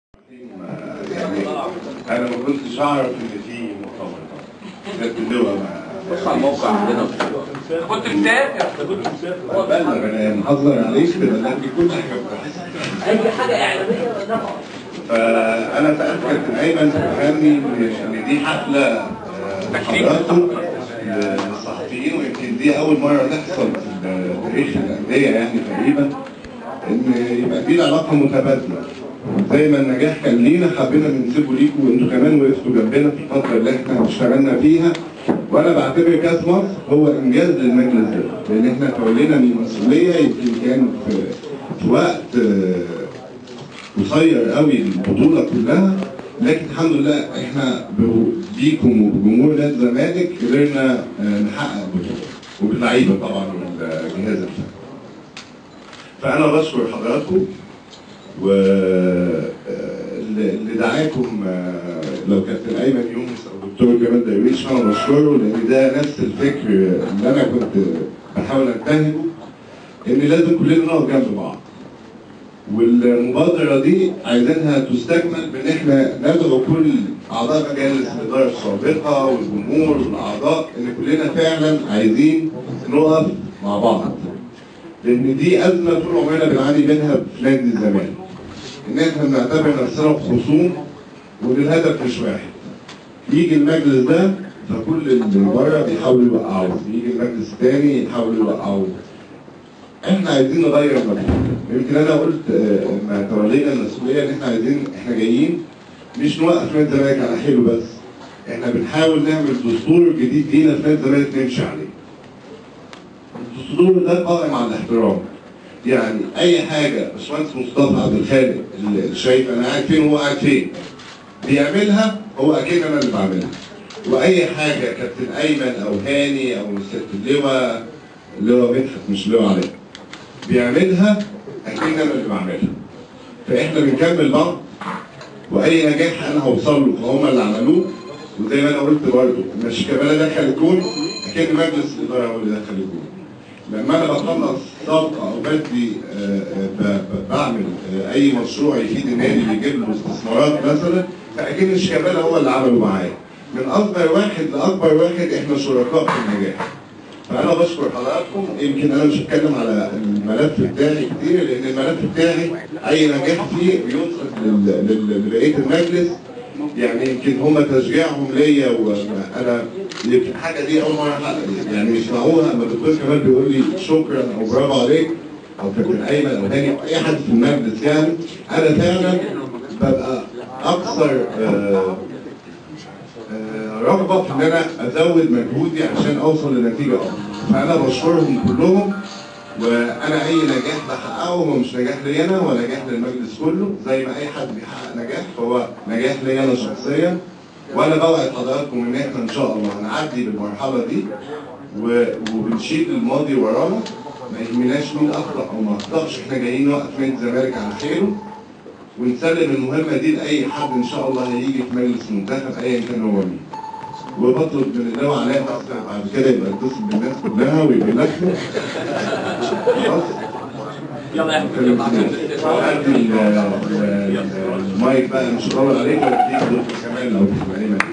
يعني انا ما كنتش اعرف ان في مؤتمر كانت اللواء ما بص على الموقع عندنا كنت مسافر بلغ انا محذر عليك بلغني كل حاجه براحتك. اي حاجه اعلاميه نعم فانا سالت كابتن ايمن فهمني ان دي حفله آه، حضرته للصحفيين ويمكن دي اول مره تحصل في تاريخ الانديه يعني تقريبا ان يبقى في علاقه متبادله زي ما النجاح كان لينا حبينا ننسبه ليكم وانتوا كمان وقفتوا جنبنا في الفتره اللي احنا اشتغلنا فيها وانا بعتبر كاس مصر هو انجاز للمجلس ده لان احنا تولينا من المسؤوليه يمكن كان في في وقت آه، قصير قوي البطوله كلها لكن الحمد لله احنا ب- بيكم وبجمهور نادي الزمالك قدرنا آه، نحقق بطوله وباللعيبه طبعا والجهاز الفني. فانا بشكر حضراتكم و آه، اللي اللي دعاكم آه، لو كابتن ايمن يونس او دكتور جمال درويش فانا بشكره لان ده نفس الفكر اللي انا كنت بحاول انتهجه ان لازم كلنا نقف جنب بعض. والمبادرة دي عايزينها تستكمل بإن إحنا ندعو كل أعضاء مجالس الإدارة السابقة والجمهور والأعضاء إن كلنا فعلا عايزين نقف مع بعض. لأن دي أزمة طول عمرنا بنعاني منها في نادي الزمالك. إن إحنا بنعتبر نفسنا خصوم وإن الهدف مش واحد. يجي المجلس ده فكل اللي بره بيحاولوا يوقعوه، يجي المجلس الثاني يحاولوا يوقعوه. احنا عايزين نغير المفهوم يمكن انا قلت آه، لما تولينا المسؤوليه ان احنا عايزين احنا جايين مش نوقف نادي الزمالك على حيله بس احنا بنحاول نعمل دستور جديد لينا في نادي الزمالك نمشي عليه الدستور ده قائم على الاحترام يعني اي حاجه باشمهندس مصطفى عبد الخالق اللي شايف انا قاعد فين وهو قاعد فين بيعملها هو اكيد انا اللي بعملها واي حاجه كابتن ايمن او هاني او ست اللواء اللواء مدحت مش اللواء علي بيعملها اكيد انا اللي بعملها فاحنا بنكمل بعض واي نجاح انا هوصل له فهم اللي عملوه وزي ما انا قلت برضه مش كمال دخل الجون اكيد مجلس الاداره هو اللي دخل الجون لما انا بخلص صفقه او بدي آه، آه، ب- ب- بعمل آه، اي مشروع يفيد النادي بيجيب له استثمارات مثلا فاكيد مش كمال هو اللي عمله معايا من اصغر واحد لاكبر واحد احنا شركاء في النجاح فانا بشكر حضراتكم يمكن انا مش هتكلم على الملف بتاعي كتير لان الملف بتاعي اي نجاح فيه بينقل لل- لل- لبقيه المجلس يعني يمكن هم تشجيعهم ليا وانا يمكن الحاجه دي اول مره أحقق- يعني يسمعوها لما الدكتور كمال بيقول لي شكرا او برافو عليك او كابتن ايمن او هاني او اي حد في المجلس يعني انا فعلا ببقى اكثر آه آه، رغبه في ان انا ازود مجهودي عشان اوصل لنتيجه افضل فانا بشكرهم كلهم وانا اي نجاح بحققه هو مش نجاح لي انا هو نجاح للمجلس كله زي ما اي حد بيحقق نجاح فهو نجاح لي انا شخصيا وانا بوعد حضراتكم ان احنا ان شاء الله هنعدي بالمرحله دي و- وبنشيل الماضي ورانا ما يهمناش مين اخطا او ما اخطاش احنا جايين نوقف نادي الزمالك على خيره ونسلم المهمه دي لاي حد ان شاء الله هيجي في مجلس منتخب ايا كان هو مين. وبطلب من اللواء علاء بس بعد كده يبقى يتصل بالناس كلها ويبلغهم خلاص يلا يا نتكلم احمد عندي ال- ال- المايك بقى مش هطول عليك واديك دكتور كمال لو تسمعني